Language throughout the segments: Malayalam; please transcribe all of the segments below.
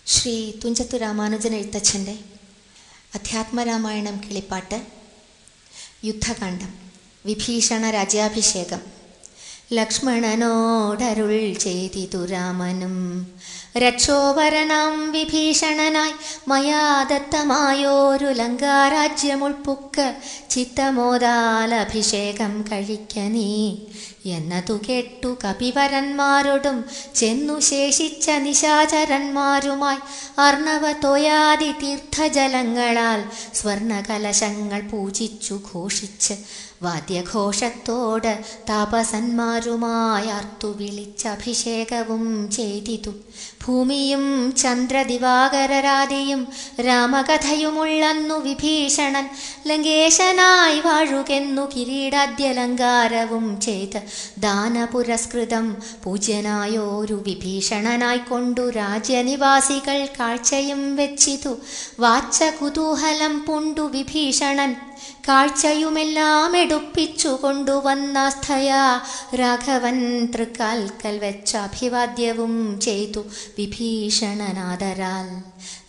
ശ്രീ തുഞ്ചത്തു രാമാനുജൻ എഴുത്തച്ഛൻ്റെ അധ്യാത്മരാമായണം കിളിപ്പാട്ട് യുദ്ധകാന്ഡം വിഭീഷണ രാജ്യാഭിഷേകം ലക്ഷ്മണനോടരുൾ ചെയ്തിതു രാമനും രക്ഷോപരണാം വിഭീഷണനായി മയാ ദത്തമായോരു ലങ്കാരാജ്യമുൾപ്പുക്ക് ചിത്തമോദാൽ അഭിഷേകം കഴിക്ക നീ എന്നതു കേട്ടു കപിവരന്മാരോടും ചെന്നു ശേഷിച്ച നിശാചരന്മാരുമായി അർണവ തോയാതി തീർത്ഥജലങ്ങളാൽ സ്വർണകലശങ്ങൾ പൂജിച്ചു ഘോഷിച്ച് വാദ്യഘോഷത്തോട് താപസന്മാരുമായി അർത്തു വിളിച്ചഭിഷേകവും ചെയ്തിതു ഭൂമിയും ചന്ദ്രദിവാകരരാതിയും രാമകഥയുമുള്ളന്നു വിഭീഷണൻ ലങ്കേശനായി വാഴുകെന്നു കിരീടാദ്യലങ്കാരവും ചെയ്ത് ദാനപുരസ്കൃതം പൂജ്യനായോരു വിഭീഷണനായി കൊണ്ടു രാജ്യനിവാസികൾ കാഴ്ചയും വെച്ചിതു വാച്ച കുതൂഹലം പുണ്ടു വിഭീഷണൻ കാഴ്ചയുമെല്ലാം എടുപ്പിച്ചു കൊണ്ടുവന്നാസ്ഥയാ രാഘവൻ തൃക്കാൽക്കൽ വെച്ച അഭിവാദ്യവും ചെയ്തു വിഭീഷണനാദരാൽ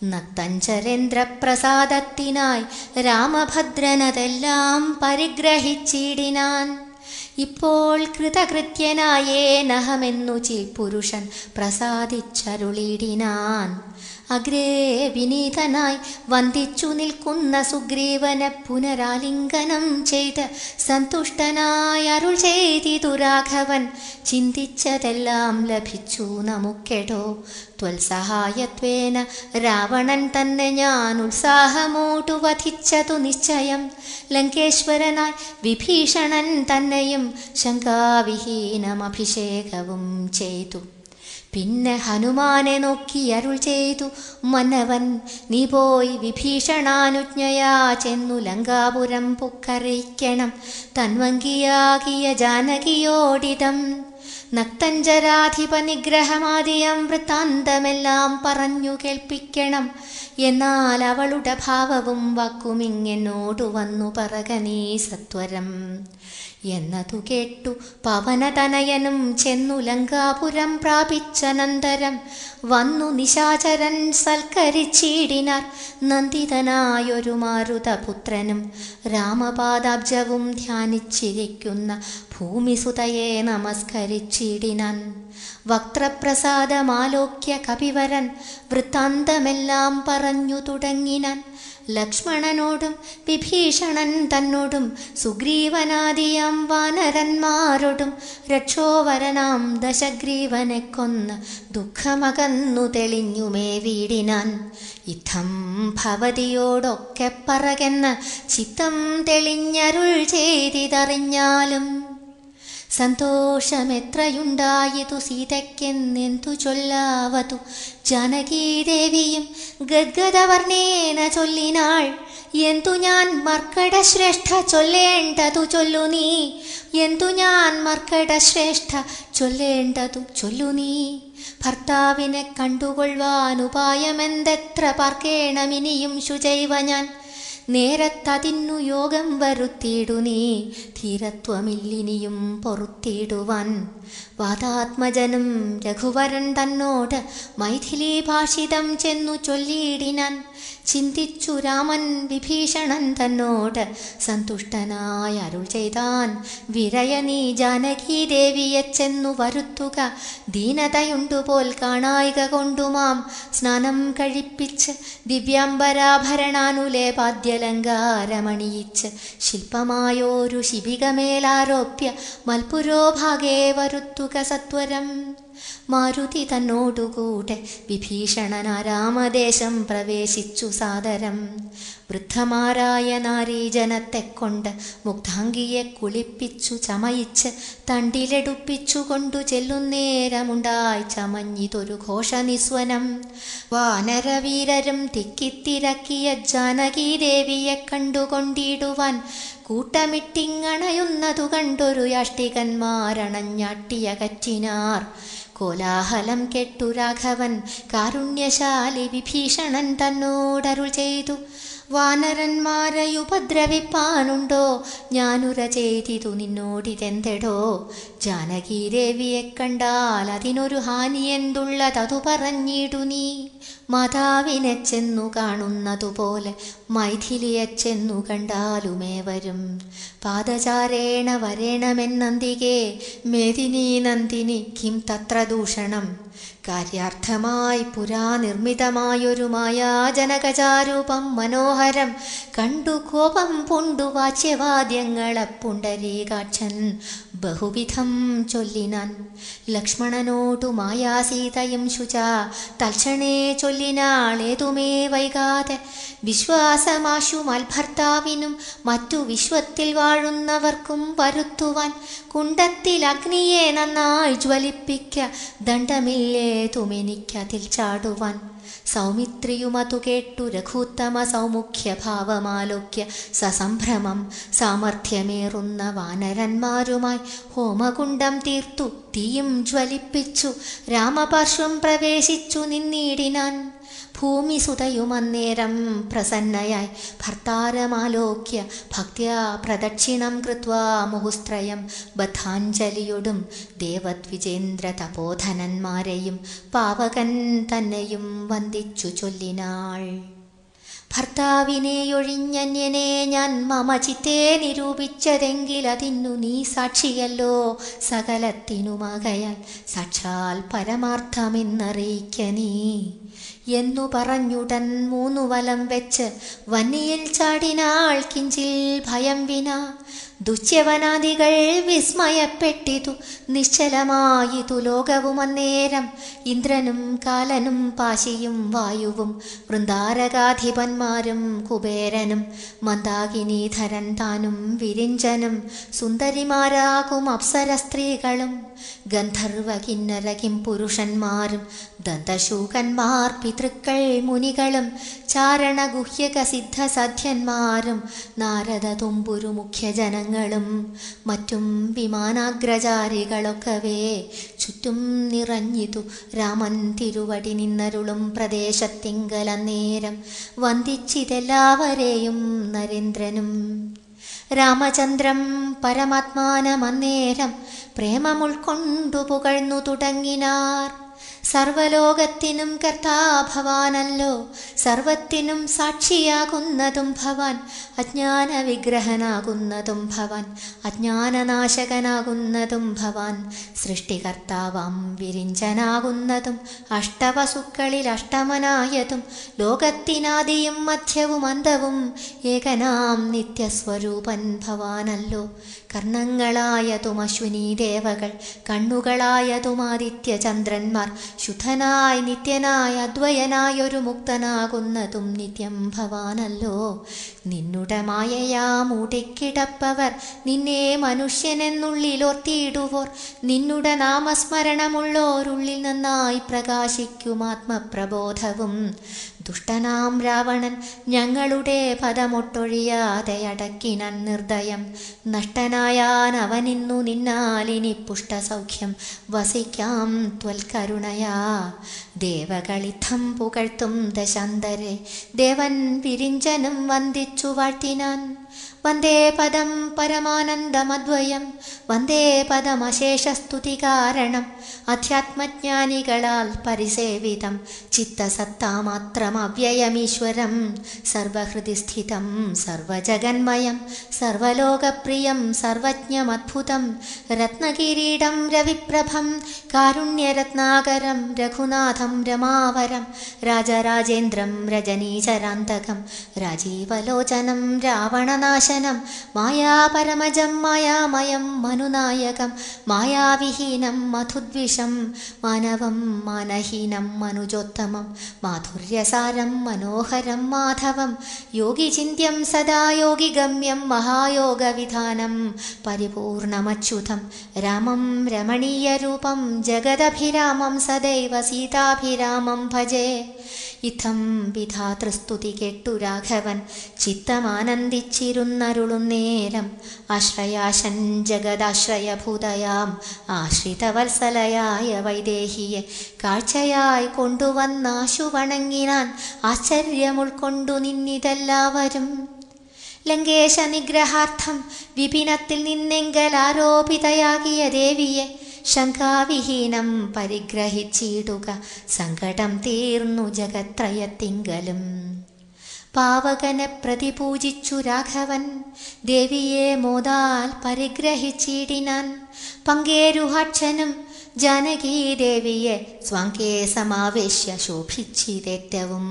നക്തഞ്ചരേന്ദ്രപ്രസാദത്തിനായി രാമഭദ്രനതെല്ലാം പരിഗ്രഹിച്ചിടിനാൻ ഇപ്പോൾ കൃതകൃത്യനായേ നഹമെന്നു ചിൽ പുരുഷൻ പ്രസാദിച്ചരുളിടിനാൻ അഗ്രേ വിനീതനായി വന്ദിച്ചു നിൽക്കുന്ന സുഗ്രീവനെ പുനരാലിംഗനം ചെയ്ത് സന്തുഷ്ടനായി അരുൾ ചെയ്തിതു രാഘവൻ ചിന്തിച്ചതെല്ലാം ലഭിച്ചു നമുക്കെടോ ത്വൽസഹായത്വേന രാവണൻ തന്നെ ഞാൻ ഉത്സാഹമോടു വധിച്ചതു നിശ്ചയം ലങ്കേശ്വരനായി വിഭീഷണൻ തന്നെയും ശങ്കാവിഹീനം അഭിഷേകവും ചെയ്തു പിന്നെ ഹനുമാനെ നോക്കി അരുൾ ചെയ്തു മന്നവൻ നീ പോയി വിഭീഷണാനുജ്ഞയാ ചെന്നു ലങ്കാപുരം പൊക്കറിയിക്കണം തൻവങ്കിയാകിയ ജാനകിയോടിതം നക്തഞ്ചരാധിപ നിഗ്രഹമാദിയം വൃത്താന്തമെല്ലാം പറഞ്ഞു കേൾപ്പിക്കണം എന്നാൽ അവളുടെ ഭാവവും വാക്കുമിങ്ങെന്നോടു വന്നു പറകനീ സത്വരം എന്നതു കേട്ടു പവനതനയനും ചെന്നു ലങ്കാപുരം പ്രാപിച്ചനന്തരം വന്നു നിശാചരൻ സൽക്കരിച്ചിടിനാർ നന്ദിതനായൊരു മാരുതപുത്രനും രാമപാദാബ്ജവും ധ്യാനിച്ചിരിക്കുന്ന ഭൂമിസുതയെ നമസ്കരിച്ചിടിനാൻ വക്രപ്രസാദമാലോക്യ കപിവരൻ വൃത്താന്തമെല്ലാം പറഞ്ഞു തുടങ്ങിനാൻ ലക്ഷ്മണനോടും വിഭീഷണൻ തന്നോടും സുഗ്രീവനാദിയാം വാനരന്മാരോടും രക്ഷോവരനാം ദശഗ്രീവനെ കൊന്ന് ദുഃഖമകന്നു തെളിഞ്ഞുമേ വീടിനാൻ യുദ്ധം ഭവതിയോടൊക്കെ പറകെന്ന് ചിത്തം തെളിഞ്ഞരുൾ ചെയ്തിതറിഞ്ഞാലും സന്തോഷമെത്രയുണ്ടായതു സീതയ്ക്കെന്നെന്തു ചൊല്ലാവതു ജാനകീദേവിയും ഗദ്ഗദവർണേന ചൊല്ലിനാൾ എന്തു ഞാൻ മർക്കട ശ്രേഷ്ഠ ചൊല്ലേണ്ടതു ചൊല്ലു നീ എന്തു ഞാൻ മർക്കട ശ്രേഷ്ഠ ചൊല്ലേണ്ടതു ചൊല്ലു നീ ഭർത്താവിനെ കണ്ടുകൊള്ളുവാൻ ഉപായമെന്തെത്ര പാർക്കേണമിനിയും ശുചൈവ ഞാൻ നേരത്തതിന്നു യോഗം വരുത്തിയിടു നീ ധീരത്വമില്ലിനിയും പൊറുത്തിടുവാൻ വാദാത്മജനും രഘുവരൻ തന്നോട് മൈഥിലി ഭാഷിതം ചെന്നു ചൊല്ലിയിടിനാൻ ചിന്തിച്ചു രാമൻ വിഭീഷണൻ തന്നോട് സന്തുഷ്ടനായ അരുൾ ചെയ്താൻ വിരയ നീ ജാനകി ദേവിയെ ചെന്നു വരുത്തുക ദീനതയുണ്ടുപോൽ കാണായിക കൊണ്ടുമാം സ്നാനം കഴിപ്പിച്ച് ദിവ്യാംബരാഭരണാനുലേപാദ്യലങ്കാരമണിയിച്ച് ശില്പമായോരു ശിബികമേലാരോപ്യ മൽപുരോഭാഗേ വരുത്തുക സത്വരം മാരുതി തന്നോടുകൂടെ വിഭീഷണന രാമദേശം പ്രവേശിച്ചു സാദരം വൃദ്ധമാരായ നാരീജനത്തെ കൊണ്ട് മുഗ്ധാംഗിയെ കുളിപ്പിച്ചു ചമയിച്ച് തണ്ടിലെടുപ്പിച്ചു കൊണ്ടു ചെല്ലുന്നേരമുണ്ടായി ചമഞ്ഞിതൊരു ഘോഷനിസ്വനം വാനരവീരരും തിക്കിത്തിരക്കിയ ജാനകീദേവിയെ കണ്ടുകൊണ്ടിടുവാൻ കൂട്ടമിട്ടിങ്ങണയുന്നതു കണ്ടൊരു യാഷ്ടികന്മാരണഞ്ഞാട്ടിയകറ്റിനാർ കോലാഹലം കെട്ടു രാഘവൻ കാരുണ്യശാലി വിഭീഷണൻ തന്നോടരുൾ ചെയ്തു വാനരന്മാരെയുപദ്രവിപ്പാനുണ്ടോ ഞാനുര ചെയ്തിതു നിന്നോടിതെന്തെടോ ജാനകീദേവിയെ കണ്ടാൽ അതിനൊരു ഹാനി എന്തുള്ളതതു പറഞ്ഞിടു നീ മാതാവിനെ ചെന്നു കാണുന്നതുപോലെ മൈഥിലിയെ ചെന്നു കണ്ടാലുമേവരും പാദചാരേണ വരേണമെന്നന്തികെ മേദിനി നന്ദിനി കിം തത്ര ദൂഷണം കാര്യാർത്ഥമായി പുരാ നിർമ്മിതമായൊരു മായാജനകചാരൂപം മനോഹരം കണ്ടു കോപം പുണ്ടു വാച്യവാദ്യങ്ങളെ പുണ്ടരീകാക്ഷൻ ബഹുവിധം ചൊല്ലിനാൻ ലക്ഷ്മണനോടു മായാസീതയും ശുച തൽക്ഷണേ ചൊല്ലിനാളേതുമേ വൈകാതെ വിശ്വാസമാശു മൽഭർത്താവിനും മറ്റു വിശ്വത്തിൽ വാഴുന്നവർക്കും വരുത്തുവാൻ കുണ്ടത്തിൽ അഗ്നിയെ നന്നായി ജ്വലിപ്പിക്ക ദണ്ഡമില്ലേതുമെനിക്കതിൽ ചാടുവാൻ സൗമിത്രിയുമതു കേട്ടു രഘുത്തമ സൗമുഖ്യ ഭാവമാലോക്യ സസംഭ്രമം സാമർഥ്യമേറുന്ന വാനരന്മാരുമായി ഹോമകുണ്ടം തീർത്തു തീയും ജ്വലിപ്പിച്ചു രാമപാർശ്വം പ്രവേശിച്ചു നിന്നിടിനാൻ ഭൂമി സുതയുമന്നേരം പ്രസന്നയായി ഭർത്താരമാലോക്യ ഭക്ത്യാ പ്രദക്ഷിണം കൃത്വാ മുഹുസ്ത്രയം ബദ്ധാഞ്ജലിയൊടും ദേവദ്വിജേന്ദ്ര തപോധനന്മാരെയും പാവകൻ തന്നെയും വന്ദിച്ചു ചൊല്ലിനാൾ ഭർത്താവിനെയൊഴിഞ്ഞന്യനെ ഞാൻ മമ ചിത്തേ നിരൂപിച്ചതെങ്കിൽ അതിന്നു നീ സാക്ഷിയല്ലോ സകലത്തിനുമകയാൽ സാക്ഷാൽ പരമാർത്ഥമെന്നറിയിക്ക നീ എന്നു പറഞ്ഞുടൻ മൂന്നു വലം വെച്ച് വന്നിയിൽ ചാടിനാൾ കിഞ്ചിൽ ഭയം വിന ദുശ്യവനാദികൾ വിസ്മയപ്പെട്ടിതു നിശ്ചലമായിതു ലോകവും അന്നേരം ഇന്ദ്രനും കാലനും പാശിയും വായുവും വൃന്ദാരകാധിപന്മാരും കുബേരനും മന്ദാകിനീധരൻ താനും വിരിഞ്ചനും സുന്ദരിമാരാകും അപ്സര സ്ത്രീകളും ഗന്ധർവ കിന്നര കിം പുരുഷന്മാരും ദന്തശൂകന്മാർ പിതൃക്കൾ മുനികളും ചാരണ ഗുഹ്യക സിദ്ധ സധ്യന്മാരും നാരദ തുമ്പുരു മുഖ്യജനങ്ങളും മറ്റും വിമാനാഗ്രചാരികളൊക്കവേ ചുറ്റും നിറഞ്ഞിതു രാമൻ തിരുവടി നിന്നരുളും പ്രദേശത്തിങ്കലന്നേരം വന്ദിച്ചിതെല്ലാവരെയും നരേന്ദ്രനും രാമചന്ദ്രം പരമാത്മാനമന്നേരം പ്രേമമുൾക്കൊണ്ടു പുകഴ്ന്നു തുടങ്ങിനാർ സർവലോകത്തിനും കർത്താഭവാനല്ലോ സർവത്തിനും സാക്ഷിയാകുന്നതും ഭവാൻ അജ്ഞാന വിഗ്രഹനാകുന്നതും ഭവാൻ അജ്ഞാനനാശകനാകുന്നതും ഭവാൻ സൃഷ്ടികർത്താവാം വിരിഞ്ചനാകുന്നതും അഷ്ടവസുക്കളിൽ അഷ്ടമനായതും ലോകത്തിനാദിയും മധ്യവും അന്തവും ഏകനാം നിത്യസ്വരൂപൻ ഭവാനല്ലോ കർണങ്ങളായതും അശ്വിനി ദേവകൾ കണ്ണുകളായതും ആദിത്യചന്ദ്രന്മാർ ശുദ്ധനായി നിത്യനായ അദ്വയനായൊരു മുക്തനാകുന്നതും നിത്യം ഭവാനല്ലോ നിന്നുടെ മായയാ മൂടിക്കിടപ്പവർ നിന്നെ മനുഷ്യനെന്നുള്ളിലോർത്തിയിടുവോർ നിന്നുടെ നാമസ്മരണമുള്ളോരുള്ളിൽ നന്നായി പ്രകാശിക്കും ആത്മപ്രബോധവും ദുഷ്ടനാം രാവണൻ ഞങ്ങളുടെ പദമൊട്ടൊഴിയാതെ അടക്കിനൻ നിർദ്ദയം നഷ്ടനായാൻ അവനിന്നു നിന്നാലിനി പുഷ്ടസൗഖ്യം വസിക്കാം ത്വൽക്കരുണയാ ദേവകളിത്തം പുകഴ്ത്തും ദശാന്തരെ ദേവൻ വിരിഞ്ചനും വന്ദിച്ചു വാഴ്ത്തിനാൻ വന്ദേ പദം പരമാനന്ദമദ്വയം വന്ദേ പദമശേഷസ്തുതി കാരണം അധ്യാത്മജ്ഞാനികളാൽ പരിസേവിതം ചിത്തസത്താമാത്രം അവ്യയമീശ്വരം സർവഹൃദി സ്ഥിതം സർവജഗന്മയം സർവലോകപ്രിയം സർവജ്ഞമദ്ഭുതം രത്നകിരീടം രവിപ്രഭം കാരുണ്യരത്നാകരം രഘുനാഥം രമാവരം രാജരാജേന്ദ്രം രജനീചരാന്തകം രാജീവലോചനം രാവണനാശനം മായാപരമജം മായാമയം മനുനായകം മായാവിഹീനം മധുദ്വിഷം മാനവം മാനഹീനം മനുജോത്തമം മാധുര്യസാരം മനോഹരം മാധവം യോഗിചിന്യം സദാ യോഗിഗമ്യം മഹായോഗവിധാനം പരിപൂർണമച്യുതം രാമം രമണീയരൂപം ജഗദഭിരാമം സദൈവ സീതാഭിരാമം ഭജേ ഇത്തം വിധാതൃസ്തുതി കേട്ടു രാഘവൻ ചിത്തമാനന്ദിച്ചിരുന്നരുളുന്നേരം ആശ്രയാശൻ ജഗദാശ്രയഭൂതയാം ആശ്രിതവത്സലയായ വൈദേഹിയെ കാഴ്ചയായി കൊണ്ടുവന്നാശു വണങ്ങിനാൻ ആശ്ചര്യം ഉൾക്കൊണ്ടു നിന്നിതെല്ലാവരും ലങ്കേശ നിഗ്രഹാർത്ഥം വിപിനത്തിൽ നിന്നെങ്കൽ ആരോപിതയാകിയ ദേവിയെ ശങ്കാവിഹീനം പരിഗ്രഹിച്ചിടുക സങ്കടം തീർന്നു ജഗത്രയത്തിങ്കലും പാവകനെ പ്രതിപൂജിച്ചു രാഘവൻ ദേവിയെ മോദാൽ പരിഗ്രഹിച്ചിടിനാൻ പങ്കേരുഹാക്ഷനും ജാനകീദേവിയെ സ്വാങ്കേ സമാവേശ്യ ശോഭിച്ചിതേറ്റവും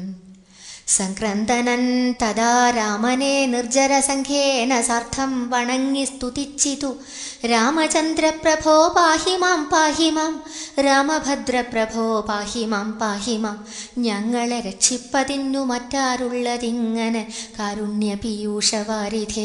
സംക്രന്ദനൻ തഥാ രാമനെ നിർജ്ജരസംഖ്യേന സാർത്ഥം വണങ്ങി സ്തുതിച്ചിതു രാമചന്ദ്രപ്രഭോ പാഹി മാം പാഹി മാം രാമഭദ്രപ്രഭോ പാഹി മാം പാഹി മാം ഞങ്ങളെ രക്ഷിപ്പതിന്നു മറ്റാരുള്ളതിങ്ങനെ കാരുണ്യ പീയൂഷവാരിധേ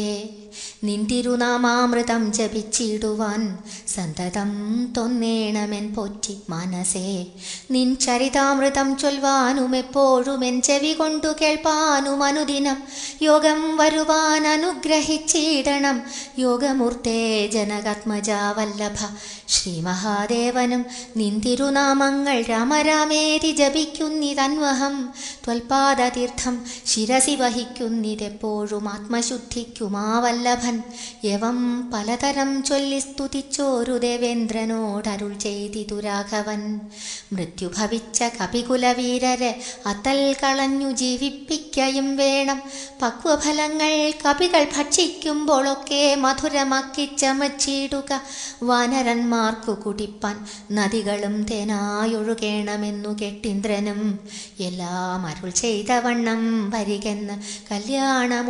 നിന്തിരുനാമാമൃതം ജപിച്ചിടുവാൻ സന്തതം തൊന്നേണമെൻ പോറ്റി മനസേ നിൻ ചരിതാമൃതം ചൊൽവാനും എപ്പോഴും എൻ ചെവി കൊണ്ടു കേൾപ്പാനും അനുദിനം യോഗം വരുവാൻ അനുഗ്രഹിച്ചിടണം യോഗമൂർത്തേ ജനകാത്മജാവല്ലഭ ശ്രീ മഹാദേവനും നിന്തിരുനാമങ്ങൾ രാമരാമേതി ജപിക്കുന്നിതന്വഹം ത്വൽപാദതീർത്ഥം ശിരസി വഹിക്കുന്നിതെപ്പോഴും ആത്മശുദ്ധിക്കുമാവല്ലഭൻ യവം പലതരം ചൊല്ലി സ്തുതിച്ചോരു ദേവേന്ദ്രനോടരുൾ ചെയ്തിതു രാഘവൻ മൃത്യുഭവിച്ച കപികുലവീരരെ അത്തൽ കളഞ്ഞു ജീവിപ്പിക്കയും വേണം പക്വഫലങ്ങൾ കപികൾ ഭക്ഷിക്കുമ്പോഴൊക്കെ മധുരമാക്കി ചമച്ചിടുക വാനരന്മാർക്കു കുടിപ്പാൻ നദികളും തേനായൊഴുകേണമെന്നു കെട്ടിന്ദ്രനും എല്ലാം അരുൾ ചെയ്ത വണ്ണം വരികെന്ന് കല്യാണം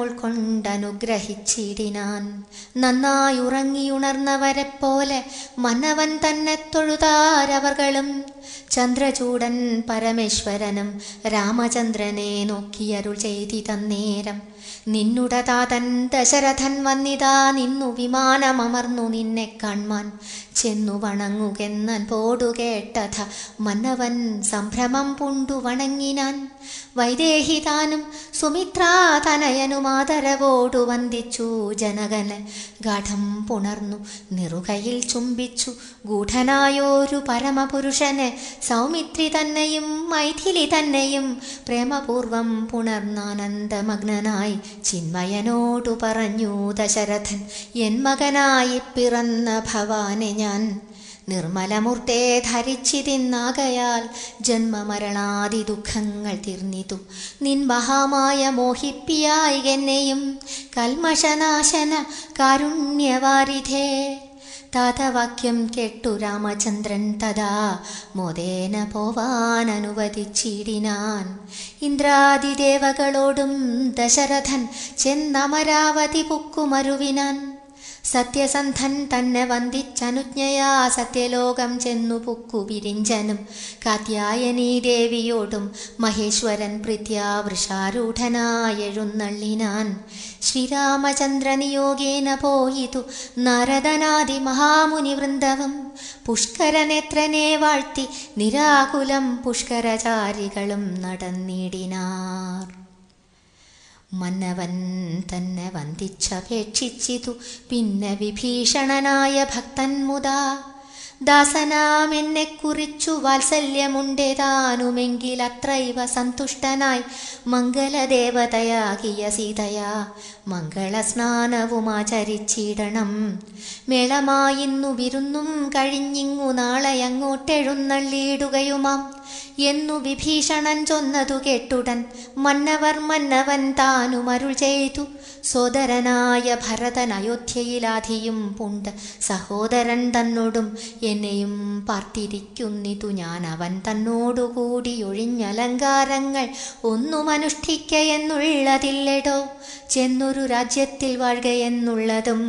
ഉൾക്കൊണ്ടനുഗ്രഹിച്ചിടിനാൻ നന്നായി ഉറങ്ങിയുണർന്നവരെ പോലെ മന്നവൻ തന്നെ തൊഴുതാരവർകളും ചന്ദ്രചൂടൻ പരമേശ്വരനും രാമചന്ദ്രനെ നോക്കിയരുൾ ചെയ്തിതന്നേരം നിന്നുടതാതൻ ദശരഥൻ വന്നിതാ നിന്നു വിമാനമമർന്നു നിന്നെ കാൺമാൻ ചെന്നു വണങ്ങുകെന്നൻ പോടു കേട്ടഥ മന്നവൻ സംഭ്രമം പുണ്ടു വണങ്ങിനാൻ വൈദേഹിതാനും സുമിത്രാതനയനും ആദരവോടു വന്ദിച്ചു ജനകന് ഗാഠം പുണർന്നു നിറുകയിൽ ചുംബിച്ചു ഗൂഢനായോരു പരമപുരുഷന് സൗമിത്രി തന്നെയും മൈഥിലി തന്നെയും പ്രേമപൂർവം പുണർന്നാനന്ദമഗ്നനായി ചിന്മയനോടു പറഞ്ഞു ദശരഥൻ എൻ മകനായി പിറന്ന ഭവാനെ ഞാൻ നിർമ്മലമൂർത്തെ ധരിച്ചിതിന്നാകയാൽ ജന്മമരണാദി ദുഃഖങ്ങൾ തീർന്നിതു നിൻ മഹാമായ മോഹിപ്പിയായി എന്നെയും കൽമഷനാശന കാരുണ്യവാരിധേ താതവാക്യം കേട്ടു രാമചന്ദ്രൻ തഥാ മോദേന പോവാൻ അനുവദിച്ചിടിനാൻ ഇന്ദ്രാദിദേവകളോടും ദശരഥൻ ചെന്നമരാവതി പുക്കുമരുവിനാൻ സത്യസന്ധൻ തന്നെ വന്ദിച്ചനുജ്ഞയാ സത്യലോകം ചെന്നു പുക്കു വിരിഞ്ചനും കാത്യായനീ ദേവിയോടും മഹേശ്വരൻ പ്രീത്യാ വൃഷാരൂഢനായെഴുന്നള്ളിനാൻ ശ്രീരാമചന്ദ്രനിയോഗേന പോയിതു നാരദനാദി മഹാമുനി വൃന്ദവും പുഷ്കരനേത്രനെ വാഴ്ത്തി നിരാകുലം പുഷ്കരചാരികളും നടന്നിടിനാർ മന്നവൻ തന്നെ വന്ദിച്ചപേക്ഷിച്ചിതു പിന്നെ വിഭീഷണനായ ഭക്തൻ മുതാ ദാസനാമെന്നെ കുറിച്ചു വാത്സല്യമുണ്ടേതാനുമെങ്കിൽ അത്രൈവ സന്തുഷ്ടനായി മംഗലദേവതയാകിയ സീതയാ മംഗളസ്നാനവുമാചരിച്ചിടണം മേളമായിന്നു വിരുന്നും കഴിഞ്ഞിങ്ങു നാളെ അങ്ങോട്ടെഴുന്നള്ളിയിടുകയുമാം എന്നു വിഭീഷണൻ ചൊന്നതു കേട്ടുടൻ മന്നവർ മന്നവൻ താനും അരുൾ ചെയ്തു സോദരനായ ഭരതൻ അയോധ്യയിലാധിയും പുണ്ട് സഹോദരൻ തന്നോടും എന്നെയും പാർത്തിരിക്കുന്നിതു ഞാൻ അവൻ തന്നോടുകൂടി ഒഴിഞ്ഞലങ്കാരങ്ങൾ ഒന്നും അനുഷ്ഠിക്കയെന്നുള്ളതില്ലെടോ ചെന്നൊരു രാജ്യത്തിൽ വാഴുകയെന്നുള്ളതും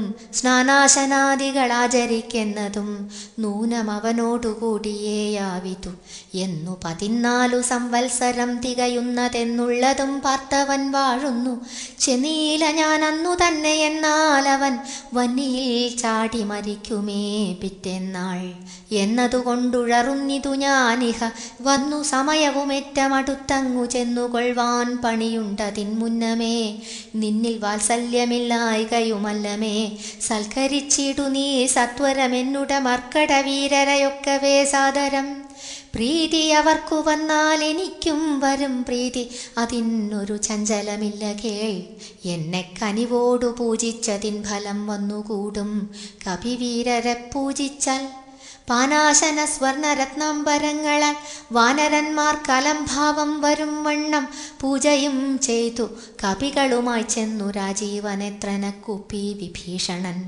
സ്നാനാശനാദികൾ ആചരിക്കുന്നതും നൂനം അവനോടുകൂടിയേയാവിതു എന്നു പതിനാലു സംവത്സരം തികയുന്നതെന്നുള്ളതും പാർത്തവൻ വാഴുന്നു ചെന്നീല ഞാൻ അന്നു തന്നെ എന്നാൽ അവൻ വന്നിയിൽ ചാടി മരിക്കുമേ പിറ്റെന്നാൾ എന്നതുകൊണ്ടുഴറുന്നിതു ഞാനിഹ വന്നു സമയവുമേറ്റമടുത്തങ്ങു ചെന്നുകൊള്ളുവാൻ പണിയുണ്ടതിൻ മുന്നമേ നിന്നിൽ വാത്സല്യമില്ലായികയുമല്ലമേ സൽക്കരിച്ചിടു നീ സത്വരമെന്നുട മർക്കട വീരരയൊക്കവേ സാദരം പ്രീതി അവർക്കു വന്നാൽ എനിക്കും വരും പ്രീതി അതിനൊരു ചഞ്ചലമില്ല കേൾ എന്നെ കനിവോടു പൂജിച്ചതിൻ ഫലം വന്നുകൂടും കവിവീരരെ പൂജിച്ചാൽ പാനാശന സ്വർണരത്നാംബരങ്ങളാൽ വാനരന്മാർ കലംഭാവം വരും വണ്ണം പൂജയും ചെയ്തു കവികളുമായി ചെന്നു രാജീവനെത്രന കുപ്പി വിഭീഷണൻ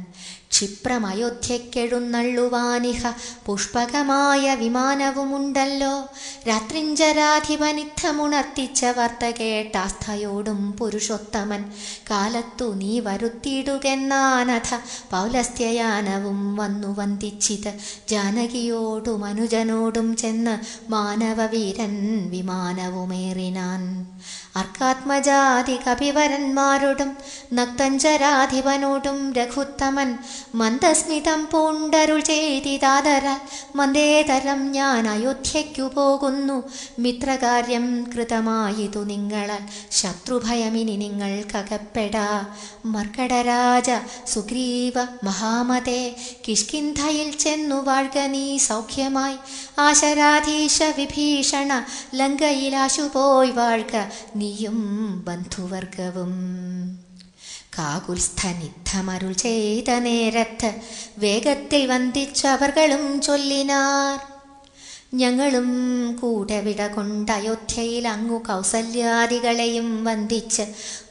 ക്ഷിപ്രമയോധ്യക്കെഴുന്നള്ളുവാനിഹ പുഷ്പകമായ വിമാനവുമുണ്ടല്ലോ രാത്രിഞ്ചരാധിപനിത്തമുണർത്തിച്ച വാർത്ത കേട്ടാസ്ഥയോടും പുരുഷോത്തമൻ കാലത്തു നീ വരുത്തിയിടുകെന്നാനഥ പൗലസ്ത്യയാനവും വന്നു വന്ദിച്ചിത് ജാനകിയോടും അനുജനോടും ചെന്ന് മാനവവീരൻ വിമാനവുമേറിനാൻ അർക്കാത്മജാതി കപിവരന്മാരോടും നക്തഞ്ചരാധിപനോടും രഘുത്തമൻ മന്ദസ്മിതം പൂണ്ടരുൾ ചെയ്തിതാതര മന്ദേതരം ഞാൻ അയോധ്യയ്ക്കു പോകുന്നു മിത്രകാര്യം കൃതമായിതു നിങ്ങളാൽ ശത്രുഭയമിനി നിങ്ങൾക്കകപ്പെടാ മർക്കടരാജ സുഗ്രീവ മഹാമതേ കിഷ്കിന്ധയിൽ ചെന്നു വാഴ്ക നീ സൗഖ്യമായി ആശരാധീശ വിഭീഷണ ലങ്കയിലാശുപോയി വാഴ്ക നീയും ബന്ധുവർഗവും കാകുൽസ്ഥനിദ്ധമരുൾ ചെയ്ത നേരത്ത് വേഗത്തിൽ വന്ദിച്ചവർകളും ചൊല്ലിനാർ ഞങ്ങളും കൂടെ വിട കൊണ്ട് അയോധ്യയിൽ അങ്ങു കൗസല്യാദികളെയും വന്ദിച്ച്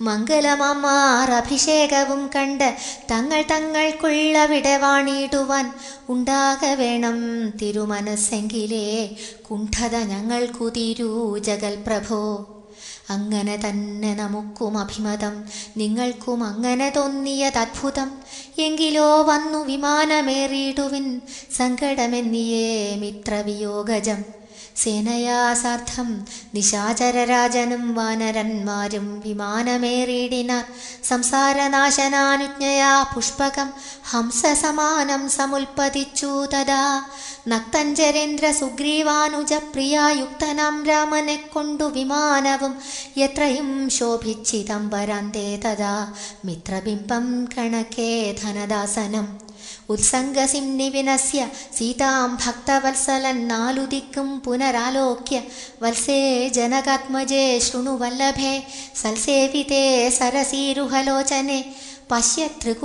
മംഗലമാർ അഭിഷേകവും കണ്ട് തങ്ങൾ തങ്ങൾക്കുള്ള വിടവാണിടുവാൻ ഉണ്ടാക വേണം തിരുമനസ്സെങ്കിലേ കുണ്ഠത ഞങ്ങൾക്കു തീരൂ ജഗൽ പ്രഭോ അങ്ങനെ തന്നെ നമുക്കും അഭിമതം നിങ്ങൾക്കും അങ്ങനെ തോന്നിയതദ്ഭുതം എങ്കിലോ വന്നു വിമാനമേറിയിടുവിൻ സങ്കടമെന്നിയേ മിത്രവിയോഗജം സേനയാസാർത്ഥം നിശാചരരാജനും വാനരന്മാരും വിമാനമേറിയിടിനാർ സംസാരനാശനാനുജ്ഞയാ പുഷ്പകം ഹംസസമാനം സമുൽപ്പതിച്ചു തഥാ നക്തഞ്ചരേന്ദ്ര സുഗ്രീവാനുജ പ്രിയായുക്തനാം രാമനെ കൊണ്ടു വിമാനവും എത്രയും ശോഭിച്ചിതംബരാന്തേ തഥാ മിത്രബിംബം കണക്കേ ധനദാസനം ഉത്സംഗസിംനിവിനസ്യ സീതാം ഭക്തവത്സലൻ നാലുദിക്കും പുനരാലോക്യ വത്സേ ജനകാത്മജേ ശൃണു വല്ലഭേ സൽസേവിതേ സരസീരുഹലോചനെ പശ്യ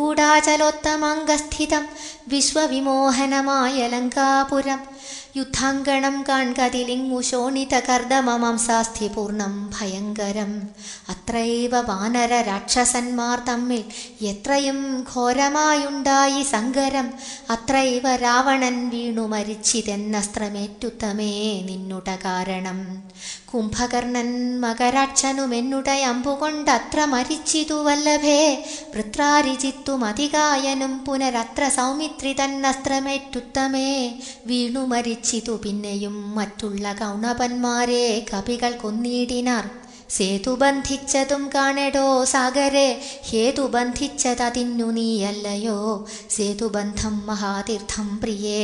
ത്രികൂടാചലോത്തമാംഗസ്ഥിതം വിശ്വവിമോഹനമായ ലങ്കാപുരം യുദ്ധാങ്കണം കാൺകതിലിങ്ങു ശോണിതകർദമമാംസാസ്ഥി പൂർണ്ണം ഭയങ്കരം അത്രൈവ വാനര രാക്ഷസന്മാർ തമ്മിൽ എത്രയും ഘോരമായുണ്ടായി സങ്കരം അത്രൈവ രാവണൻ വീണു മരിച്ചിതെന്നസ്ത്രമേറ്റുത്തമേ നിന്നുട കാരണം കുംഭകർണൻ മകരാക്ഷനുമെന്നുട അമ്പുകൊണ്ടത്ര മരിച്ചിതു വല്ലഭേ വൃത്രാരിജിത്തും അതികായനും പുനരത്ര സൗമിത്രി തന്നസ്ത്രമേറ്റുത്തമേ വീണു മരിച്ചിതു പിന്നെയും മറ്റുള്ള കൗണപന്മാരെ കപികൾ കൊന്നിടിനാർ സേതു ബന്ധിച്ചതും കാണടോ സാഗരെ ഹേതു ബന്ധിച്ചതതിന്നു നീയല്ലയോ സേതുബന്ധം മഹാതീർത്ഥം പ്രിയേ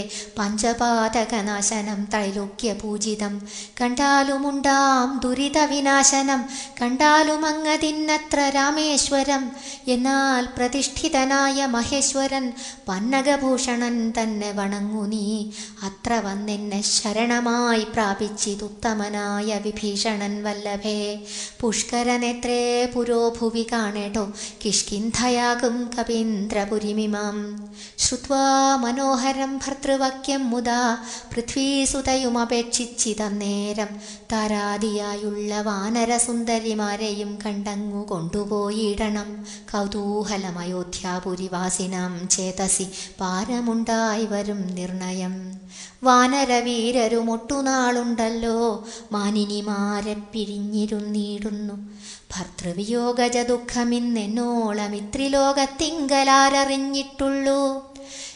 പഞ്ചപാതകനാശനം ത്രൈലോക്യപൂജിതം കണ്ടാലുമുണ്ടാം ദുരിത വിനാശനം കണ്ടാലുമങ്ങതിന്നത്ര രാമേശ്വരം എന്നാൽ പ്രതിഷ്ഠിതനായ മഹേശ്വരൻ പന്നകഭൂഷണൻ തന്നെ വണങ്ങു നീ അത്ര വന്നെന്നെ ശരണമായി പ്രാപിച്ചിതുത്തമനായ വിഭീഷണൻ വല്ലഭേ പുഷ്കരനേത്രേ പുരോഭുവി കാണേടോ കിഷ്കിന്ധയാകും കവീന്ദ്രപുരിമിമാം ശ്രുത്വാ മനോഹരം ഭർതൃവാക്യം മുതാ പൃഥ്വീസുതയുമപേക്ഷിച്ചിതന്നേരം താരാദിയായുള്ള വാനരസുന്ദരിമാരെയും കണ്ടങ്ങു കൊണ്ടുപോയിടണം കൗതൂഹലമയോധ്യാപുരിവാസിനാം ചേതസി പാരമുണ്ടായി വരും നിർണയം വാനരവീരരുമൊട്ടുനാളുണ്ടല്ലോ മാനിനിമാരെ പിരിഞ്ഞിരുന്നിടുന്നു ഭർത്തൃവിയോഗജ ദുഃഖമിന്നെന്നോളം ഇത്രിലോകത്തിങ്കലാരറിഞ്ഞിട്ടുള്ളൂ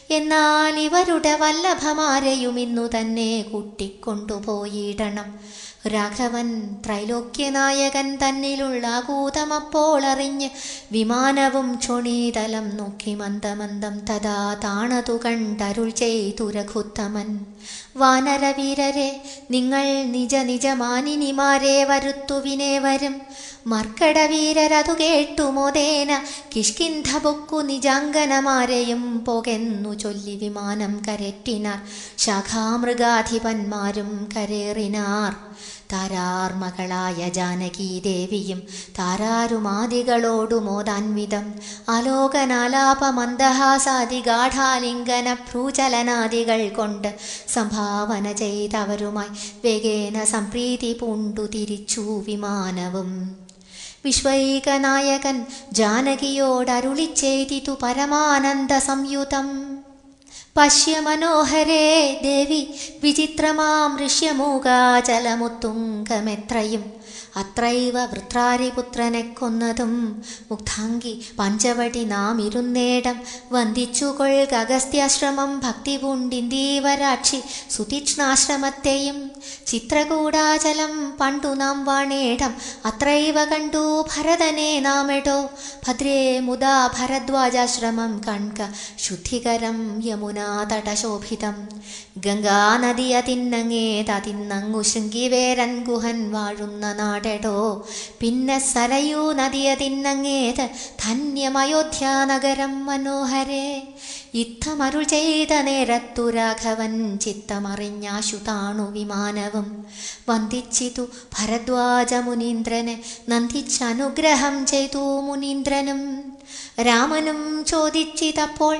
എന്നാൽ ഇവരുടെ വല്ലഭമാരെയും ഇന്നു തന്നെ കൂട്ടിക്കൊണ്ടുപോയിടണം രാഘവൻ ത്രൈലോക്യനായകൻ തന്നിലുള്ള കൂതമപ്പോൾ അറിഞ്ഞ് വിമാനവും ചൊണീതലം നോക്കി മന്ദമന്ദം തഥാ താണതു കണ്ടരുൾ ചെയ്തു രഘുത്തമൻ വാനരവീരരെ നിങ്ങൾ നിജ നിജ മാനിനിമാരെ വരുത്തുവിനെ വരും മർക്കടവീരരതു കേട്ടു മോദേന കിഷ്കിന്ധ പൊക്കു നിജാംഗനമാരെയും പോകെന്നു ചൊല്ലി വിമാനം കരറ്റിനാർ ശാഖാമൃഗാധിപന്മാരും കരേറിനാർ താരാർമകളായ ജാനകീ ദേവിയും താരാരുമാദികളോടു മോദാൻവിധം ആലോകനാലാപമന്ദഹാസാദി ഗാഠാലിംഗന ഭ്രൂചലനാദികൾ കൊണ്ട് സംഭാവന ചെയ്തവരുമായി വേഗേന സംപ്രീതി പൂണ്ടു തിരിച്ചു വിമാനവും വിശ്വൈകനായകൻ ജാനകിയോടരുളിച്ചെയ്തിതു പരമാനന്ദ സംയുതം പശ്യ മനോഹരേ ദേവി വിചിത്രമാം ഋഷ്യമൂകാചലമുത്തുങ്കമെത്രയും അത്രൈവ വൃത്രാരിപുത്രനെ കൊന്നതും മുഗ്ധാംഗി പഞ്ചവടി നാം ഇരുന്നേടം വന്ദിച്ചുകൊള്ളുക അഗസ്ത്യാശ്രമം ഭക്തി പൂണ്ടിന്ദീവരാക്ഷി സുതീക്ഷ്ണാശ്രമത്തെയും ചിത്രകൂടാചലം പണ്ടു നാം വാണേടം അത്രൈവ കണ്ടു ഭരതനെ നാമെടോ ഭദ്രേ മുദാ ഭരദ്വാജാശ്രമം കൺക ശുദ്ധികരം യമുനാ തടശോഭിതം ഗംഗാനദിയ തിന്നങ്ങേതതിന്നങ്ങു ശൃംഗിവേരൻ ഗുഹൻ വാഴുന്ന നാടെടോ പിന്നെ സരയൂ നദിയ തിന്നങ്ങേത് ധന്യമയോധ്യാനഗരം മനോഹരേ യുദ്ധമരുൾ ചെയ്ത നേരത്തു രാഘവൻ ചിത്തമറിഞ്ഞാശു താണു വിമാനവും വന്ദിച്ചിതു ഭരദ്വാജ മുനീന്ദ്രനെ നന്ദിച്ചനുഗ്രഹം ചെയ്തു മുനീന്ദ്രനും രാമനും ചോദിച്ചിതപ്പോൾ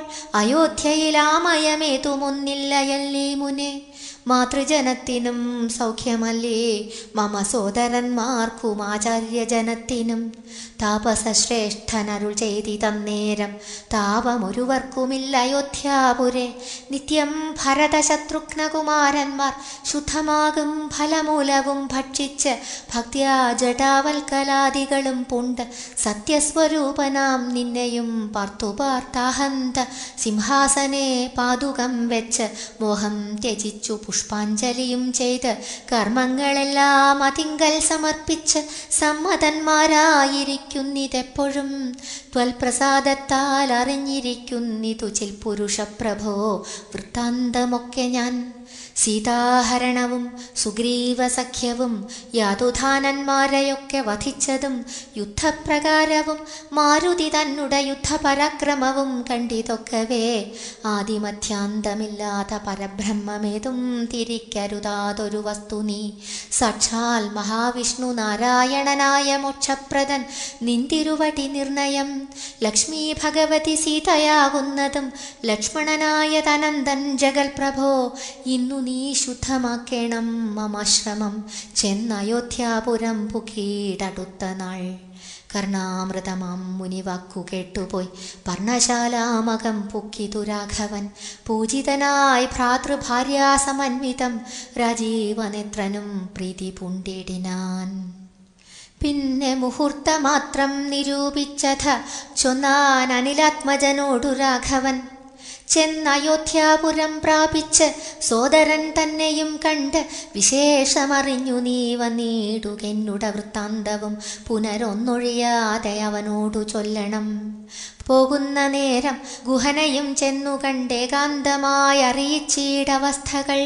അയോധ്യയിലാമയമേതുമൊന്നില്ലയല്ലേ മുനെ മാതൃജനത്തിനും സൗഖ്യമല്ലേ മമ സോദരന്മാർക്കും ആചാര്യജനത്തിനും താപസശ്രേഷ്ഠനരുൾ ചെയ്തി തന്നേരം താപമൊരുവർക്കുമില്ല അയോധ്യാപുരെ നിത്യം ഭരതശത്രുഘ്നകുമാരന്മാർ ശുദ്ധമാകും ഫലമൂലവും ഭക്ഷിച്ച് ഭക്തിയാ ജടാവൽക്കലാദികളും പുണ്ട് സത്യസ്വരൂപനാം നിന്നെയും പാർത്തു പാർത്താഹന്ത സിംഹാസനെ പാതുകം വെച്ച് മോഹം ത്യജിച്ചു പുഷ്പാഞ്ജലിയും ചെയ്ത് കർമ്മങ്ങളെല്ലാം അതിങ്കൽ സമർപ്പിച്ച് സമ്മതന്മാരായിരിക്കുന്നിതെപ്പോഴും ത്വൽപ്രസാദത്താൽ അറിഞ്ഞിരിക്കുന്നിതു ചിൽ പുരുഷപ്രഭോ വൃത്താന്തമൊക്കെ ഞാൻ സീതാഹരണവും സുഗ്രീവസഖ്യവും യാതുധാനന്മാരെയൊക്കെ വധിച്ചതും യുദ്ധപ്രകാരവും മാരുതി തന്നുടെ യുദ്ധപരാക്രമവും കണ്ടിതൊക്കവേ ആദിമധ്യാന്തമില്ലാത്ത പരബ്രഹ്മമേതും തിരിക്കരുതാതൊരു വസ്തു നീ സാക്ഷാൽ മഹാവിഷ്ണു നാരായണനായ മോക്ഷപ്രദൻ നിന്തിരുവടി നിർണയം ലക്ഷ്മി ഭഗവതി സീതയാകുന്നതും ലക്ഷ്മണനായ തനന്ദൻ ജഗൽപ്രഭോ ഇന്നു നീ ശുദ്ധമാക്കേണം മമാശ്രമം ചെന്നയോധ്യാപുരം പുകീടടുത്ത നാൾ കർണാമൃതമാം മുനിവാക്കു കേട്ടുപോയി പർണശാലാമകം പുക്കിതു രാഘവൻ പൂജിതനായി ഭ്രാതൃഭാര്യാസമന്വിതം രാജീവനേത്രനും പ്രീതി പൂണ്ടിടിനാൻ പിന്നെ മുഹൂർത്തമാത്രം നിരൂപിച്ചഥ ചൊന്നാൻ അനിലാത്മജനോടു രാഘവൻ ചെന്നയോധ്യാപുരം പ്രാപിച്ച് സോദരൻ തന്നെയും കണ്ട് വിശേഷമറിഞ്ഞു നീ വന്നിടുകെന്നുട വൃത്താന്തവും പുനരൊന്നൊഴിയാതെ അവനോടു ചൊല്ലണം പോകുന്ന നേരം ഗുഹനയും ചെന്നു കണ്ടേകാന്തമായി അറിയിച്ചീടവസ്ഥകൾ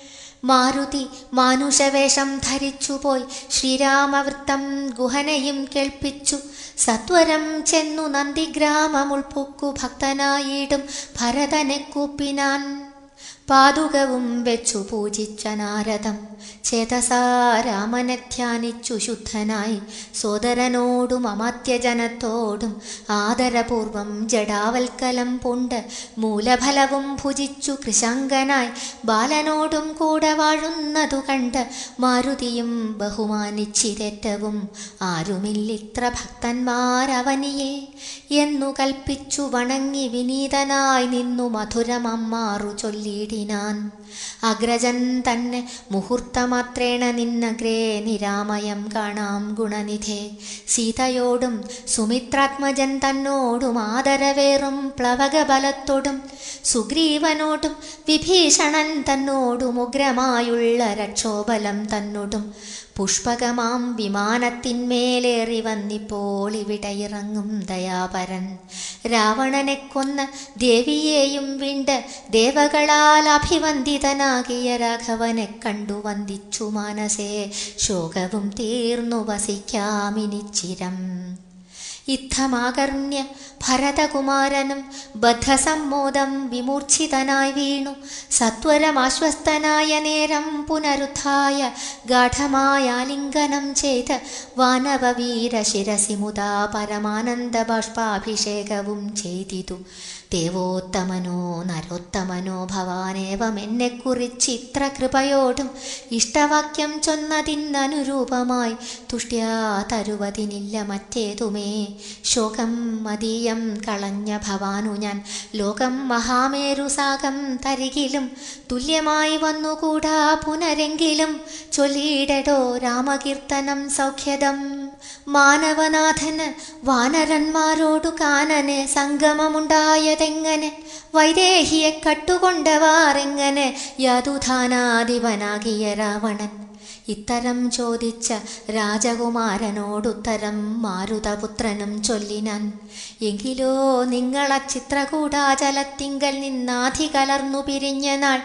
മാരുതി മാനുഷവേഷം ധരിച്ചുപോയി ശ്രീരാമവൃത്തം ഗുഹനയും കേൾപ്പിച്ചു സത്വരം ചെന്നു നന്ദിഗ്രാമമുൾപ്പൊക്കു ഭക്തനായിടും ഭരതനെ കൂപ്പിനാൻ പാതുകവും വെച്ചു പൂജിച്ച നാരദം ചേതസാ രാമനെ ധ്യാനിച്ചു ശുദ്ധനായി സോദരനോടും അമാത്യജനത്തോടും ആദരപൂർവം ജഡാവൽക്കലം പൂണ്ട് മൂലഫലവും ഭുജിച്ചു കൃശാങ്കനായി ബാലനോടും കൂടെ വാഴുന്നതു കണ്ട് മാരുതിയും ബഹുമാനിച്ചിരേറ്റവും ആരുമില്ലിത്ര ഭക്തന്മാരവനിയെ എന്നു കൽപ്പിച്ചു വണങ്ങി വിനീതനായി നിന്നു മധുരമമ്മാറു ചൊല്ലിയിടിനാൻ അഗ്രജൻ തന്നെ മുഹൂർത്തമാത്രേണ നിന്നഗ്രേ നിരാമയം കാണാം ഗുണനിധേ സീതയോടും സുമിത്രാത്മജൻ തന്നോടും ആദരവേറും പ്ലവകബലത്തോടും സുഗ്രീവനോടും വിഭീഷണൻ തന്നോടും ഉഗ്രമായുള്ള രക്ഷോബലം തന്നോടും പുഷ്പകമാം വിമാനത്തിന്മേലേറി വന്നിപ്പോൾ ഇവിടെ ഇറങ്ങും ദയാപരൻ രാവണനെ കൊന്ന ദേവിയെയും വിണ്ട് ദേവകളാൽ അഭിവന്ദിതനാകിയ രാഘവനെ കണ്ടു വന്ദിച്ചു മാനസേ ശോകവും തീർന്നു വസിക്കാമിനിച്ചിരം യുദ്ധമാകർണ്യ ഭരതകുമാരനും ബദ്ധസമ്മോദം വിമൂർച്ഛിതനായി വീണു സത്വരമാശ്വസ്തനായ നേരം പുനരുദ്ധായ ഗാഠമായ ആലിംഗനം ചെയ്ത് വാനവവീര ശിരസി മുതാ പരമാനന്ദ ബാഷ്പാഭിഷേകവും ചെയ്തിതു ദേവോത്തമനോ നരോത്തമനോ ഭവാനേവം എന്നെക്കുറിച്ച് ഇത്ര കൃപയോടും ഇഷ്ടവാക്യം ചൊന്നതിനനുരൂപമായി തുഷ്ട്യാ തരുവതിനില്ല മറ്റേതുമേ ശോകം മതീയം കളഞ്ഞ ഭവാനു ഞാൻ ലോകം മഹാമേരുസാകം തരികിലും തുല്യമായി വന്നുകൂടാ പുനരെങ്കിലും ചൊല്ലിയിടടോ രാമകീർത്തനം സൗഖ്യദം മാനവനാഥന് വാനരന്മാരോടു കാനന് സംഗമമുണ്ടായതെങ്ങനെ വൈദേഹിയെ കട്ടുകൊണ്ടവാറെങ്ങനെ യാതുധാനാധിപനാകിയ രാവണൻ ഇത്തരം ചോദിച്ച രാജകുമാരനോടുത്തരം മാരുതപുത്രനും ചൊല്ലിനാൻ എങ്കിലോ നിങ്ങള ചിത്രകൂടാചലത്തിങ്കൽ നിന്നാധി കലർന്നു പിരിഞ്ഞ നാൾ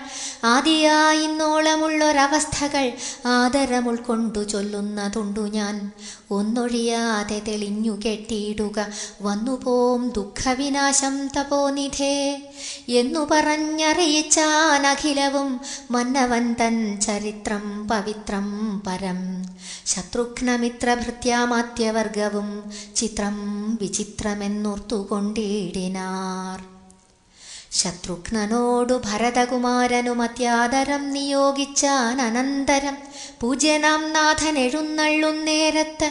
ആദിയായിന്നോളമുള്ളൊരവസ്ഥകൾ ആദരം ഉൾക്കൊണ്ടു ചൊല്ലുന്നതുണ്ടു ഞാൻ ഒന്നൊഴിയാതെ തെളിഞ്ഞു കെട്ടിയിടുക വന്നുപോം ദുഃഖവിനാശം തപോനിധേ എന്നു പറഞ്ഞറിയിച്ചാൻ അഖിലവും മന്നവൻ തൻ ചരിത്രം പവിത്രം പരം ശത്രുഘ്നമിത്രഭൃത്യാമാത്യവർഗവും ചിത്രം വിചിത്രമെന്നോർത്തുകൊണ്ടിടിനാർ ശത്രുഘ്നനോടു ഭരതകുമാരനും അത്യാദരം നിയോഗിച്ചാൻ അനന്തരം പൂജ്യനാം നാഥൻ എഴുന്നള്ളുന്നേരത്ത്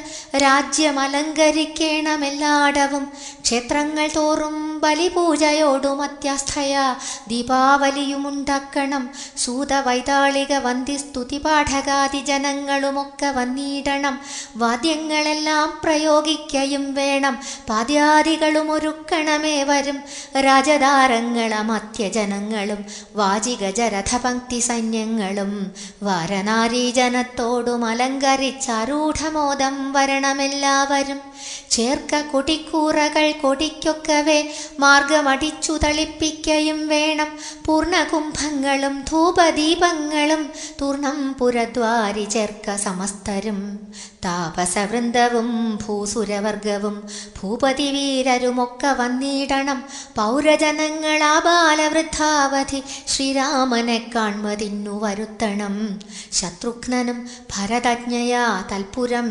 രാജ്യമലങ്കരിക്കേണമെല്ലാടവും ക്ഷേത്രങ്ങൾ തോറും ബലിപൂജയോടും അത്യസ്ഥയ ദീപാവലിയുമുണ്ടാക്കണം സൂതവൈതാളിക വന്ദിസ്തുതി പാഠകാദി ജനങ്ങളുമൊക്കെ വന്നിടണം വാദ്യങ്ങളെല്ലാം പ്രയോഗിക്കയും വേണം പാദ്യാദികളും ഒരുക്കണമേ വരും രാജധാരങ്ങൾ മത്യജനങ്ങളും വാചികജരഥപങ്ക്തി സൈന്യങ്ങളും വാരനാരീജനത്തോടും അലങ്കരിച്ചരൂഢമോദം വരണമെല്ലാവരും ചേർക്ക കൊടിക്കൂറകൾ കൊടിക്കൊക്കവേ മാർഗമടിച്ചു തളിപ്പിക്കയും വേണം പൂർണ്ണകുംഭങ്ങളും ധൂപദീപങ്ങളും തൂർണം പുരദ്വാരി ചേർക്ക സമസ്തരും താപസവൃന്ദവും ഭൂസുരവർഗവും ഭൂപതി വീരരുമൊക്കെ വന്നിടണം പൗരജനങ്ങളാ ബാലവൃദ്ധാവധി ശ്രീരാമനെ കാൺമതിന്നു വരുത്തണം ശത്രുഘ്നനും ഭരതജ്ഞയാ തൽപുരം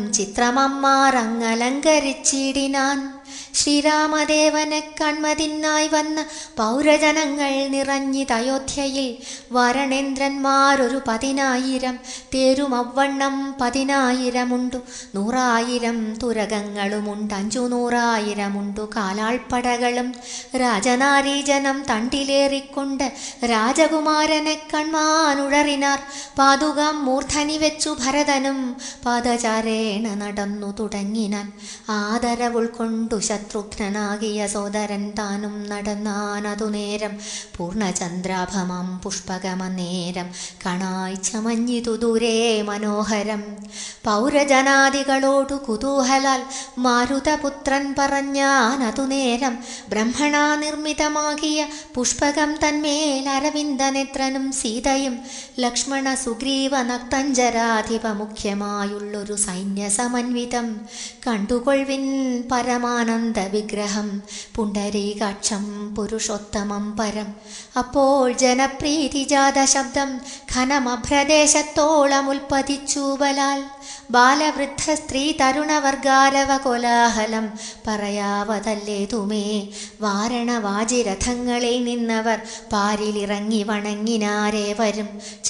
ചിത്രമമ്മാറങ്ങലങ്കരിച്ചിടിനാൻ ശ്രീരാമദേവനെ കൺമതിനായി വന്ന പൗരജനങ്ങൾ നിറഞ്ഞിതയോധ്യയിൽ വരണേന്ദ്രന്മാരൊരു പതിനായിരം തേരും അവണ്ണം പതിനായിരമുണ്ടു നൂറായിരം തുരകങ്ങളുമുണ്ട് അഞ്ചു നൂറായിരമുണ്ടു കാലാൾപ്പടകളും രാജനാരീജനം തണ്ടിലേറിക്കൊണ്ട് രാജകുമാരനെ കൺമാനുഴറിനാർ പാതുകം മൂർധനി വെച്ചു ഭരതനും പാദചാരേണ നടന്നു തുടങ്ങിനാൻ ആദരവുൾക്കൊണ്ടു ശത്രുഘ്നനാകിയ സോദരൻ താനും നടന്നാനതു നേരം പൂർണ്ണചന്ദ്രാഭമാം പുഷ്പകമനേരം കണായി ചമഞ്ഞിതു ദൂരേ മനോഹരം പൗരജനാദികളോടു കുതൂഹലാൽ മാരുതപുത്രൻ പറഞ്ഞാനതു നേരം ബ്രഹ്മണാ നിർമ്മിതമാകിയ പുഷ്പകം തന്മേൽ അരവിന്ദനേത്രനും സീതയും ലക്ഷ്മണ സുഗ്രീവ നക്തഞ്ചരാധിപ മുഖ്യമായുള്ളൊരു സൈന്യ സമന്വിതം കണ്ടുകൊൾവിൻ പരമാനന്ദ വിഗ്രഹം പുണ്ടരീകാക്ഷം പുരുഷോത്തമം പരം അപ്പോൾ ജനപ്രീതിജാത ശബ്ദം ഘനമഭ്രദേശത്തോളം ഉൽപ്പതിച്ചു ബലാൽ ബാലവൃദ്ധ സ്ത്രീ തരുണവർഗാരവ കോലാഹലം പറയാവതല്ലേതുമേ വാരണവാജിരഥങ്ങളിൽ നിന്നവർ പാരിലിറങ്ങി വണങ്ങിനാരേ വരും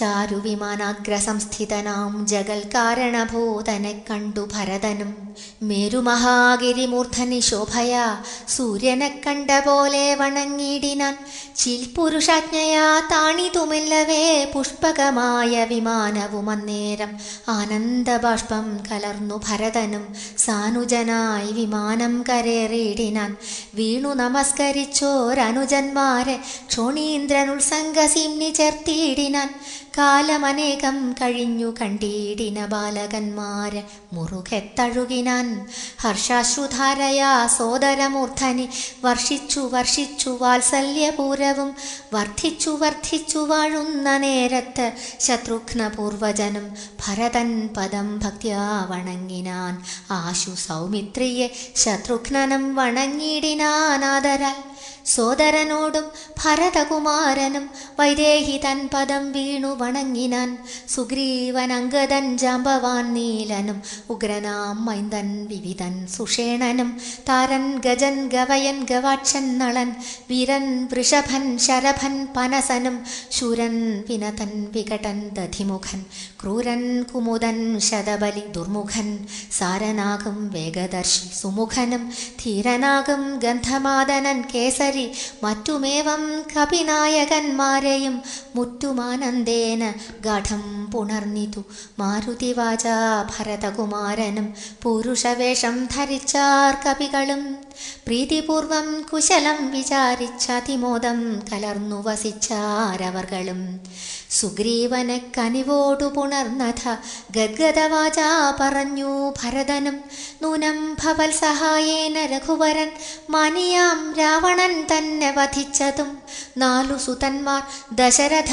ചാരുവിമാനാഗ്രസംസ്ഥിതനാം ജഗൽ കാരണഭൂതനെ കണ്ടു ഭരതനും മേരുമഹാഗിരിമൂർധനി ശോഭയാ സൂര്യനെ കണ്ട പോലെ വണങ്ങിടിനാൻ ചിൽപുരുഷാജ്ഞയാ താണിതുമെല്ലവേ പുഷ്പകമായ വിമാനവും അന്നേരം ആനന്ദബാഷ്പം കലർന്നു ഭരതനും സാനുജനായി വിമാനം കരേറിയിടിനാൻ വീണു നമസ്കരിച്ചോരനുജന്മാരെ ക്ഷോണീന്ദ്രനുത്സംഗസിംനി ചേർത്തിയിടിനാൻ കാലമനേകം കഴിഞ്ഞു കണ്ടിടിന ബാലകന്മാരെ മുറുകെ തഴുകിനാൻ ഹർഷാശ്രുധാരയാ സോദരമൂർധനി വർഷിച്ചു വർഷിച്ചു വാത്സല്യപൂരവും വർദ്ധിച്ചു വർദ്ധിച്ചു വാഴുന്ന നേരത്ത് ശത്രുഘ്നപൂർവജനും ഭരതൻ പദം ഭക്ത്യാ വണങ്ങിനാൻ ആശു സൗമിത്രിയെ ശത്രുഘ്നനും വണങ്ങിടിനാനാദരാൽ സോദരനോടും ഭരതകുമാരനും വൈദേഹി തൻ പദം വീണു വണങ്ങിനാൻ സുഗ്രീവൻ അങ്കദൻ ജാമ്പവാൻ നീലനും ഉഗ്രനാം മൈന്ദൻ വിവിധൻ സുഷേണനും താരൻ ഗജൻ ഗവയൻ ഗവാക്ഷൻ നളൻ വീരൻ വൃഷഭൻ ശരഭൻ പനസനും ശൂരൻ വിനതൻ വികടൻ ദധിമുഖൻ ക്രൂരൻ കുമുദൻ ശതബലി ദുർമുഖൻ സാരനാകും വേഗദർശി സുമുഖനും ധീരനാകും ഗന്ധമാദനൻ കേസരി മറ്റുമേവം കപിനായകന്മാരെയും മുറ്റുമാനന്ദേന ഗാഠം പുണർന്നിതു മാരുതിവാച ഭരതകുമാരനും പുരുഷവേഷം ധരിച്ചാർ കവികളും പ്രീതിപൂർവം കുശലം വിചാരിച്ചതിമോദം കലർന്നു വസിച്ചാരവർകളും സുഗ്രീവനെ കനിവോടു പുണർന്നഥ ഗദ്ഗദവാച പറഞ്ഞു ഭരതനും നൂനം ഭവൽ സഹായേന രഘുവരൻ മാനിയാം രാവണൻ തന്നെ വധിച്ചതും നാലു സുതന്മാർ ദശരഥ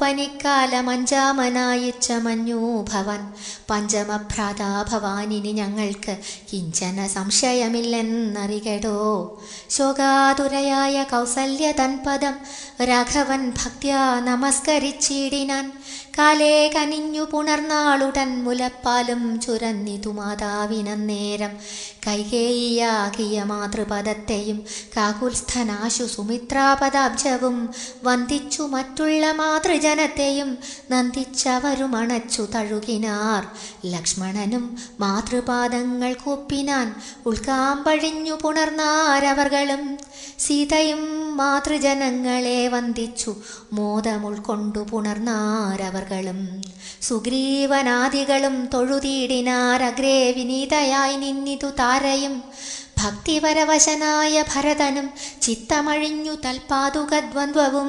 ഭൂപനിക്കാലമഞ്ചാമനായിച്ച മഞ്ഞു ഭവൻ പഞ്ചമഭ്രാതാ ഭവാനിനി ഞങ്ങൾക്ക് കിഞ്ചന സംശയമില്ലെന്നറികടോ ശോകാതുരയായ കൗസല്യ തൻപദം രാഘവൻ ഭക്ത്യാ നമസ്കരിച്ചിടിനാൻ കാലേ കനിഞ്ഞു പുണർന്നാളുടൻ മുലപ്പാലും ചുരന്നിതു മാതാവിനന്നേരം കൈകേയിയാകിയ മാതൃപദത്തെയും കാകുൽസ്ഥനാശു സുമിത്രാപദാബ്ജവും വന്ദിച്ചു മറ്റുള്ള മാതൃജനത്തെയും നന്ദിച്ചവരുമണച്ചു തഴുകിനാർ ലക്ഷ്മണനും മാതൃപാദങ്ങൾ കൂപ്പിനാൻ ഉൾക്കാമ്പഴിഞ്ഞു പുണർന്നാരവർകളും സീതയും മാതൃജനങ്ങളെ വന്ദിച്ചു മോദമുൾക്കൊണ്ടു പുണർന്നാരവർകളും സുഗ്രീവനാദികളും തൊഴുതീടിനാരഗ്രേ വിനീതയായി നിന്നിതു താരയും ഭക്തിപരവശനായ ഭരതനും ചിത്തമഴിഞ്ഞു തൽപാതുകദ്വന്ദ്വവും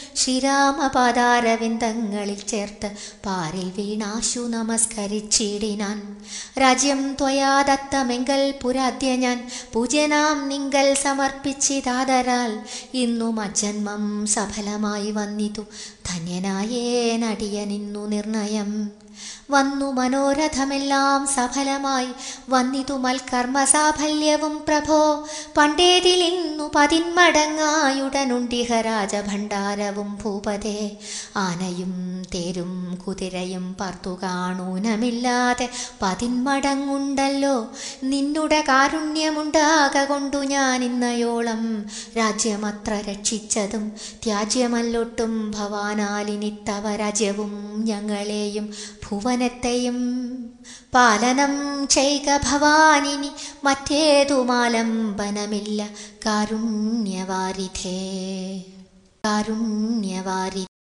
ശ്രീരാമപാദാരവിന്ദങ്ങളിൽ ചേർത്ത് പാരിൽ വീണാശു നമസ്കരിച്ചിടിനാൻ രാജ്യം ത്വയാ ദത്തമെങ്കൽ പുരാദ്യ ഞാൻ പൂജ്യനാം നിങ്കൽ സമർപ്പിച്ചിതാദരാൽ ഇന്നും അജന്മം സഫലമായി വന്നിതു ധന്യനായേനടിയനിന്നു നിർണയം വന്നു മനോരഥമെല്ലാം സഫലമായി വന്നിതു മൽക്കർമ്മ സാഫല്യവും പ്രഭോ പണ്ടേതിലിന്നു പതിന്മടങ്ങായുടനുണ്ടിഹ രാജഭണ്ഡാരവും ഭൂപതേ ആനയും തേരും കുതിരയും പാർത്തു കാണൂനമില്ലാതെ പതിന്മടങ്ങുണ്ടല്ലോ നിന്നുടെ കാരുണ്യമുണ്ടാക കൊണ്ടു ഞാൻ ഇന്നയോളം രാജ്യമത്ര രക്ഷിച്ചതും ത്യാജ്യമല്ലൊട്ടും ഭവാനാലിനിത്തവ രാജ്യവും ഞങ്ങളെയും ഭുവനത്തെയും പാലനം ചെയ്ക ഭവാനിനി മറ്റേതുമാലംബനമില്ല കാരുണ്യവാരിധേ കാരുണ്യവാരി